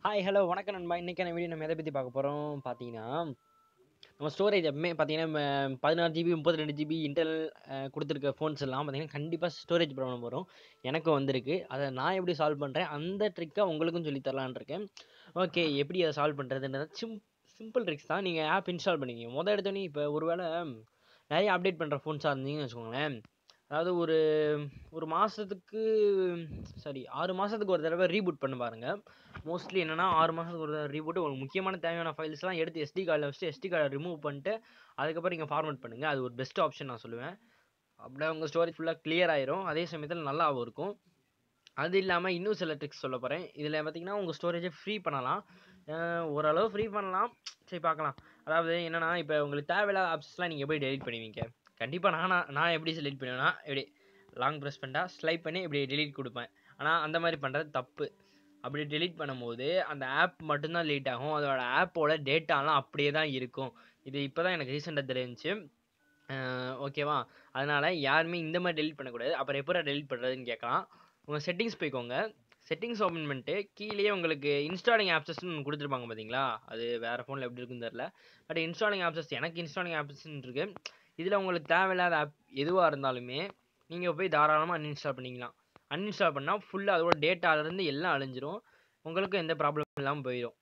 hi hello வணக்கம் நண்பா இன்றைக்கான வீடியோ நம்ம எதை பற்றி பார்க்க போகிறோம் பார்த்தீங்கன்னா நம்ம ஸ்டோரேஜ் எப்பவுமே பார்த்தீங்கன்னா பதினாறு ஜிபி முப்பத்தி ரெண்டு ஜிபி இன்டர்னல் கொடுத்துருக்க ஃபோன்ஸ் எல்லாம் பார்த்தீங்கன்னா கண்டிப்பாக ஸ்டோரேஜ் ப்ராப்ளம் வரும் எனக்கும் வந்திருக்கு அதை நான் எப்படி சால்வ் பண்ணுறேன் அந்த ட்ரிக்கை உங்களுக்கும் சொல்லி தரலான்னு இருக்கேன் ஓகே எப்படி அதை சால்வ் பண்ணுறதுன்றது சிம் சிம்பிள் ட்ரிக்ஸ் தான் நீங்கள் ஆப் இன்ஸ்டால் பண்ணிக்கிங்க மொதல் எடுத்தோடனே இப்போ ஒருவேளை நிறைய அப்டேட் பண்ணுற ஃபோன்ஸாக இருந்தீங்கன்னு வச்சுக்கோங்களேன் அதாவது ஒரு ஒரு மாதத்துக்கு சாரி ஆறு மாதத்துக்கு ஒரு தடவை ரீபூட் பண்ண பாருங்கள் மோஸ்ட்லி என்னென்னா ஆறு மாதத்துக்கு ஒரு தடவை ரீபூட் உங்களுக்கு முக்கியமான தேவையான ஃபைல்ஸ்லாம் எடுத்து எஸ்டி கார்டில் வச்சுட்டு எஸ்டி கார்டை ரிமூவ் பண்ணிட்டு அதுக்கப்புறம் நீங்கள் ஃபார்மேட் பண்ணுங்கள் அது ஒரு பெஸ்ட் ஆப்ஷன் நான் சொல்லுவேன் அப்படியே உங்கள் ஸ்டோரேஜ் ஃபுல்லாக கிளியர் ஆயிரும் அதே சமயத்தில் நல்லாவும் இருக்கும் அது இல்லாமல் இன்னும் சில ட்ரிக்ஸ் சொல்ல போகிறேன் இதில் பார்த்தீங்கன்னா உங்கள் ஸ்டோரேஜை ஃப்ரீ பண்ணலாம் அஹ் ஓரளவு ஃப்ரீ பண்ணலாம் சரி பார்க்கலாம் அதாவது என்னென்னா இப்போ உங்களுக்கு தேவையில்லாத ஆப்ஸ்லாம் நீங்கள் எப்படி டெலிட் பண்ணுவீங்க கண்டிப்பாக நான் நான் எப்படி டெலிட் பண்ணுவேன்னா இப்படி லாங் ப்ரெஸ் பண்ணிட்டா ஸ்லைப் பண்ணி இப்படி டெலிட் கொடுப்பேன் ஆனால் அந்த மாதிரி பண்ணுறது தப்பு அப்படி டெலிட் பண்ணும்போது அந்த ஆப் மட்டும்தான் லேட் ஆகும் அதோட ஆப்போட டேட்டாலாம் அப்படியே தான் இருக்கும் இது இப்போ தான் எனக்கு ரீசெண்டாக தெரிஞ்சிச்சு ஓகேவா அதனால் யாருமே இந்த மாதிரி டெலிட் பண்ணக்கூடாது அப்புறம் எப்போ டெலிட் பண்ணுறதுன்னு கேட்கலாம் உங்கள் செட்டிங்ஸ் போய்க்கோங்க செட்டிங்ஸ் ஓப்பன் பண்ணிட்டு கீழேயே உங்களுக்கு இன்ஸ்டாலிங் ஆப்ஸஸ்னு ஒன்று கொடுத்துருப்பாங்க பார்த்தீங்களா அது வேறு ஃபோனில் எப்படி இருக்குன்னு தெரில பட் இன்ஸ்டாலிங் ஆப்ஸஸ் எனக்கு இன்ஸ்டாலிங் ஆப்ஸஸ்ன்னு இருக்குது இதில் உங்களுக்கு தேவையில்லாத ஆப் எதுவாக இருந்தாலுமே நீங்கள் போய் தாராளமாக அன்இன்ஸ்டால் பண்ணிக்கலாம் அன்இன்ஸ்டால் பண்ணால் ஃபுல்லாக அதோட டேட்டாலேருந்து எல்லாம் அழிஞ்சிரும் உங்களுக்கு எந்த ப்ராப்ளம் இல்லாமல் போயிடும்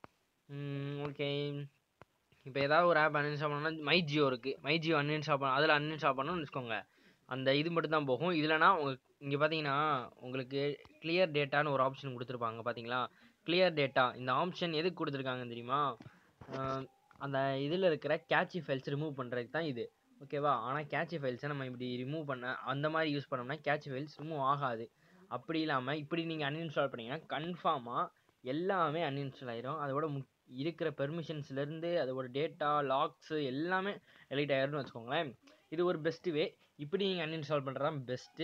ஓகே இப்போ ஏதாவது ஒரு ஆப் அன்இன்ஸ்டால் பண்ணணும்னா மை ஜியோ இருக்குது மை ஜியோ அன்இன்ஸ்டால் பண்ண அதில் அன்இன்ஸ்டால் பண்ணணும்னு வச்சுக்கோங்க அந்த இது மட்டும் தான் போகும் இதுலனா உங்களுக்கு இங்கே பார்த்தீங்கன்னா உங்களுக்கு கிளியர் டேட்டான்னு ஒரு ஆப்ஷன் கொடுத்துருப்பாங்க பார்த்தீங்களா கிளியர் டேட்டா இந்த ஆப்ஷன் எதுக்கு கொடுத்துருக்காங்கன்னு தெரியுமா அந்த இதில் இருக்கிற கேட்சி ஃபைல்ஸ் ரிமூவ் பண்ணுறதுக்கு தான் இது ஓகேவா ஆனால் கேட்சி ஃபைல்ஸை நம்ம இப்படி ரிமூவ் பண்ண அந்த மாதிரி யூஸ் பண்ணோம்னா கேட்சி ஃபைல்ஸ் ரிமூவ் ஆகாது அப்படி இல்லாமல் இப்படி நீங்கள் அன்இன்ஸ்டால் பண்ணிங்கன்னா கன்ஃபார்மாக எல்லாமே அன்இன்ஸ்டால் ஆயிரும் அதோட முக் இருக்கிற பெர்மிஷன்ஸ்லேருந்து அதோட டேட்டா லாக்ஸு எல்லாமே எலிட் ஆயிரும்னு வச்சுக்கோங்களேன் இது ஒரு பெஸ்ட்டு வே இப்படி நீங்கள் அன்இன்ஸ்டால் பண்ணுறது தான் பெஸ்ட்டு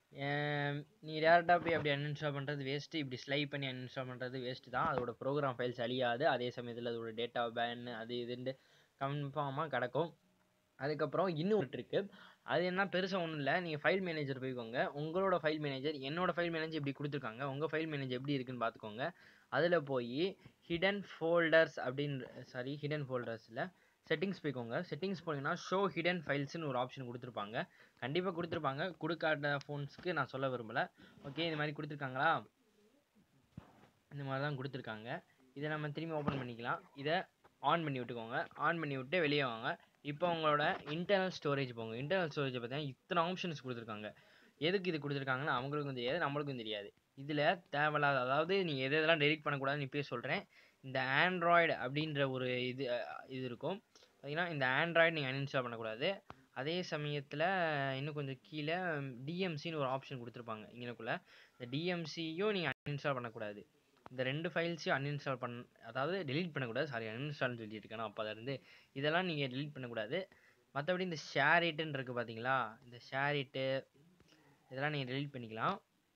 நீங்கள் டேரெக்டாக போய் அப்படி அன்இன்ஸ்டால் பண்ணுறது வேஸ்ட்டு இப்படி ஸ்லைப் பண்ணி அன்இன்ஸ்டால் பண்ணுறது வேஸ்ட்டு தான் அதோட ப்ரோக்ராம் ஃபைல்ஸ் அழியாது அதே சமயத்தில் அதோட டேட்டா பேன் அது இதுன்ட்டு கன்ஃபார்மாக கிடக்கும் அதுக்கப்புறம் இன்னும் இருக்குது அது என்ன பெருசாக ஒன்றும் இல்லை நீங்கள் ஃபைல் மேனேஜர் போய்க்கோங்க உங்களோட ஃபைல் மேனேஜர் என்னோட ஃபைல் மேனேஜர் இப்படி கொடுத்துருக்காங்க உங்கள் ஃபைல் மேனேஜர் எப்படி இருக்குன்னு பார்த்துக்கோங்க அதில் போய் ஹிடன் ஃபோல்டர்ஸ் அப்படின்னு சாரி ஹிடன் ஃபோல்டர்ஸில் செட்டிங்ஸ் போய்க்கோங்க செட்டிங்ஸ் போனீங்கன்னா ஷோ ஹிடன் ஃபைல்ஸ்னு ஒரு ஆப்ஷன் கொடுத்துருப்பாங்க கண்டிப்பாக கொடுத்துருப்பாங்க கொடுக்காத ஃபோன்ஸ்க்கு நான் சொல்ல விரும்பலை ஓகே இது மாதிரி கொடுத்துருக்காங்களா இந்த மாதிரி தான் கொடுத்துருக்காங்க இதை நம்ம திரும்பி ஓப்பன் பண்ணிக்கலாம் இதை ஆன் பண்ணி விட்டுக்கோங்க ஆன் பண்ணி விட்டு வெளியே வாங்க இப்போ உங்களோட இன்டர்னல் ஸ்டோரேஜ் போங்க இன்டர்னல் ஸ்டோரேஜ் பார்த்தீங்கன்னா இத்தனை ஆப்ஷன்ஸ் கொடுத்துருக்காங்க எதுக்கு இது கொடுத்துருக்காங்கன்னு அவங்களுக்கும் தெரியாது நம்மளுக்கும் தெரியாது இதில் தேவையில்லாத அதாவது நீங்கள் எது எதெல்லாம் டெலிட் பண்ணக்கூடாதுன்னு இப்போயே சொல்கிறேன் இந்த ஆண்ட்ராய்டு அப்படின்ற ஒரு இது இது இருக்கும் பார்த்தீங்கன்னா இந்த ஆண்ட்ராய்டு நீங்கள் அன்இன்ஸ்டால் பண்ணக்கூடாது அதே சமயத்தில் இன்னும் கொஞ்சம் கீழே டிஎம்சின்னு ஒரு ஆப்ஷன் கொடுத்துருப்பாங்க இங்கனக்குள்ளே இந்த டிஎம்சியும் நீங்கள் அன்இன்ஸ்டால் பண்ணக்கூடாது இந்த ரெண்டு ஃபைல்ஸையும் அன்இன்ஸ்டால் பண்ண அதாவது டெலிட் பண்ணக்கூடாது சாரி அன்இன்ஸ்டால்னு சொல்லியிருக்கேன் அப்போ இருந்து இதெல்லாம் நீங்கள் டெலிட் பண்ணக்கூடாது மற்றபடி இந்த ஷேர் இட்டுன்னு இருக்குது பார்த்தீங்களா இந்த ஷேர் இட்டு இதெல்லாம் நீங்கள் டெலிட் பண்ணிக்கலாம்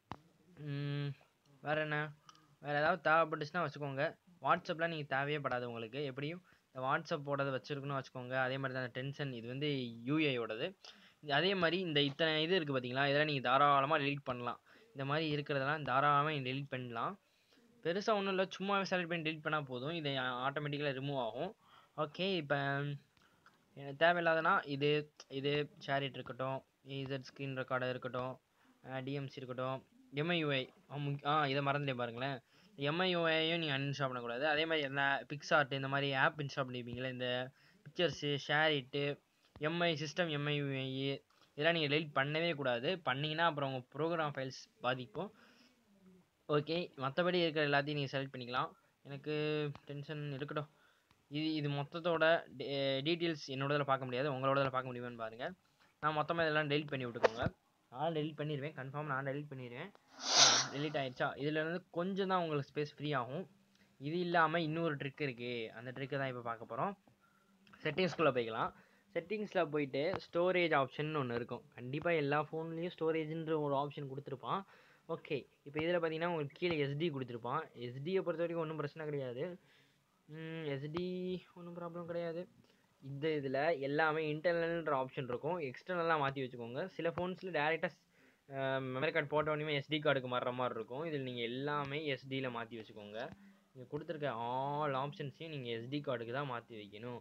வேறு என்ன வேறு ஏதாவது தேவைப்பட்டுச்சுன்னா வச்சுக்கோங்க வாட்ஸ்அப்லாம் நீங்கள் தேவையே படாது உங்களுக்கு எப்படியும் இந்த வாட்ஸ்அப் போடுறத வச்சுருக்கணும் வச்சுக்கோங்க அதே மாதிரி தான் டென்ஷன் இது வந்து யூஐயோடது அதே மாதிரி இந்த இத்தனை இது இருக்குது பார்த்தீங்களா இதெல்லாம் நீங்கள் தாராளமாக டெலிட் பண்ணலாம் இந்த மாதிரி இருக்கிறதெல்லாம் தாராளமாக நீங்கள் டெலிட் பண்ணலாம் பெருசாக ஒன்றும் இல்லை சும்மாவே செலக்ட் பண்ணி டெலிட் பண்ணால் போதும் இது ஆட்டோமேட்டிக்கலாக ரிமூவ் ஆகும் ஓகே இப்போ எனக்கு தேவையில்லாதனா இது இது ஷேரிட் இருக்கட்டும் இசட் ஸ்க்ரீன் ரெக்கார்டர் இருக்கட்டும் டிஎம்சி இருக்கட்டும் எம்ஐயூஐ ஆ இதை மறந்துட்டே பாருங்களேன் எம்ஐயூஐயும் நீங்கள் அன்இன்ஸ்டால் பண்ணக்கூடாது அதே மாதிரி என்ன பிக்ஸார்ட் இந்த மாதிரி ஆப் இன்ஸ்டால் பண்ணியிருப்பீங்களே இந்த pictures SHAREit MI system MIUI இதெல்லாம் நீங்கள் டெலிட் பண்ணவே கூடாது பண்ணிங்கன்னா அப்புறம் உங்கள் ப்ரோக்ராம் ஃபைல்ஸ் பாதிக்கும் ஓகே மற்றபடி இருக்கிற எல்லாத்தையும் நீங்கள் செலக்ட் பண்ணிக்கலாம் எனக்கு டென்ஷன் இருக்கட்டும் இது இது மொத்தத்தோட டீட்டெயில்ஸ் என்னோடதில் பார்க்க முடியாது உங்களோடதில் பார்க்க முடியுமான்னு பாருங்கள் நான் மொத்தமாக இதெல்லாம் டெலிட் பண்ணி விட்டுக்கோங்க நான் டெலிட் பண்ணிடுவேன் கன்ஃபார்ம் நான் டெலிட் பண்ணிடுவேன் டெலிட் ஆகிடுச்சா இதில் இருந்து கொஞ்சம் தான் உங்களுக்கு ஸ்பேஸ் ஃப்ரீ ஆகும் இது இல்லாமல் இன்னொரு ட்ரிக் இருக்குது அந்த ட்ரிக்கை தான் இப்போ பார்க்க போகிறோம் செட்டிங்ஸ்குள்ளே போய்க்கலாம் செட்டிங்ஸில் போயிட்டு ஸ்டோரேஜ் ஆப்ஷன் ஒன்று இருக்கும் கண்டிப்பாக எல்லா ஃபோன்லேயும் ஸ்டோரேஜ்ன்ற ஒரு ஆப்ஷன் கொடுத்துருப்பான் ஓகே இப்போ இதில் பார்த்தீங்கன்னா உங்களுக்கு கீழே எஸ்டி கொடுத்துருப்பான் எஸ்டியை பொறுத்த வரைக்கும் ஒன்றும் பிரச்சனை கிடையாது எஸ்டி ஒன்றும் ப்ராப்ளம் கிடையாது இந்த இதில் எல்லாமே இன்டர்னல்ன்ற ஆப்ஷன் இருக்கும் எக்ஸ்டர்னலாக மாற்றி வச்சுக்கோங்க சில ஃபோன்ஸில் டேரெக்டாக மெமரி கார்டு போட்ட உடனே எஸ்டி கார்டுக்கு மாறுற மாதிரி இருக்கும் இதில் நீங்கள் எல்லாமே எஸ்டியில் மாற்றி வச்சுக்கோங்க இங்கே கொடுத்துருக்க ஆல் ஆப்ஷன்ஸையும் நீங்கள் எஸ்டி கார்டுக்கு தான் மாற்றி வைக்கணும்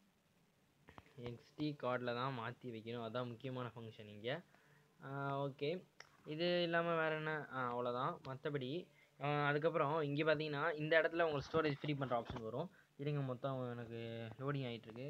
எஸ்டி கார்டில் தான் மாற்றி வைக்கணும் அதான் முக்கியமான ஃபங்க்ஷன் இங்கே ஓகே இது இல்லாமல் வேறு என்ன ஆ அவ்வளோதான் மற்றபடி அதுக்கப்புறம் இங்கே பார்த்தீங்கன்னா இந்த இடத்துல உங்களுக்கு ஸ்டோரேஜ் ஃப்ரீ பண்ணுற ஆப்ஷன் வரும் இருங்க மொத்தம் எனக்கு லோடிங் ஆகிட்டுருக்கு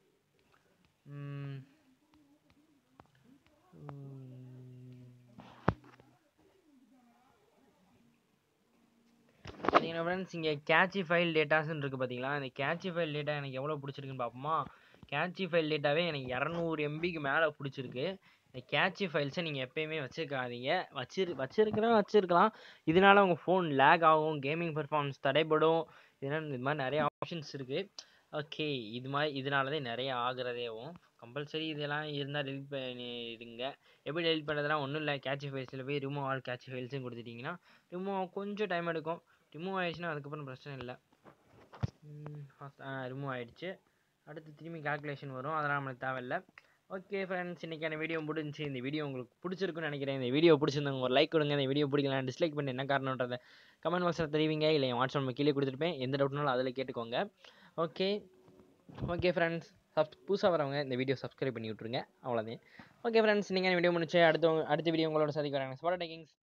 பார்த்தீங்கன்னா ஃப்ரெண்ட்ஸ் இங்கே கேட்சி ஃபைல் டேட்டாஸ்ன்னு இருக்குது பார்த்தீங்களா இந்த கேட்சி ஃபைல் டேட்டா எனக்கு எவ்வளோ பிடிச்சிருக்குன்னு பார்ப்போமா கேட்சி ஃபைல் டேட்டாவே எனக்கு இரநூறு எம்பிக்கு மேலே பிடிச்சிருக்கு இந்த கேட்சி ஃபைல்ஸை நீங்கள் எப்பயுமே வச்சுருக்காதீங்க வச்சிரு வச்சிருக்கிறேன் வச்சுருக்கலாம் இதனால உங்கள் ஃபோன் லேக் ஆகும் கேமிங் பெர்ஃபார்மன்ஸ் தடைப்படும் இதனால் இது மாதிரி நிறைய ஆப்ஷன்ஸ் இருக்குது ஓகே இது மாதிரி இதனால தான் நிறைய ஆகுறதேவும் கம்பல்சரி இதெல்லாம் இருந்தால் டெலிட் பண்ணிடுங்க எப்படி டெலிட் பண்ணுறதுலாம் ஒன்றும் இல்லை கேட்சி ஃபைல்ஸில் போய் ரிமூவ் ஆல் கேட்சி ஃபைல்ஸும் கொடுத்துட்டிங்கன்னா ரிமூவ் கொஞ்சம் டைம் எடுக்கும் ரிமூவ் ஆயிடுச்சுன்னா அதுக்கப்புறம் பிரச்சனை இல்லை ரிமூவ் ஆயிடுச்சு அடுத்து திரும்பி கால்குலேஷன் வரும் அதெல்லாம் நம்மளுக்கு தேவையில்லை ஓகே ஃப்ரெண்ட்ஸ் இன்றைக்கான வீடியோ முடிஞ்சு இந்த வீடியோ உங்களுக்கு பிடிச்சிருக்குன்னு நினைக்கிறேன் இந்த வீடியோ பிடிச்சிருந்தவங்க ஒரு லைக் கொடுங்க இந்த வீடியோ பிடிக்கலாம் டிஸ்லைக் பண்ணி என்ன காரணன்றதை கமெண்ட் பாக்ஸில் தெரிவிங்க இல்லை என் வாட்ஸ்அப் கீழே கொடுத்துருப்பேன் எந்த டவுட்னாலும் அதில் கேட்டுக்கோங்க ஓகே ஓகே ஃப்ரெண்ட்ஸ் சப் புதுசாக வரவங்க இந்த வீடியோ சப்ஸ்கிரைப் பண்ணி விட்ருங்க அவ்வளோதான் ஓகே ஃப்ரெண்ட்ஸ் நீங்கள் வீடியோ முடிச்சு அடுத்த அடுத்த வீடியோ உங்களோட சந்திக்கிறேன் ஸ்பாட் டேக்கிங்ஸ்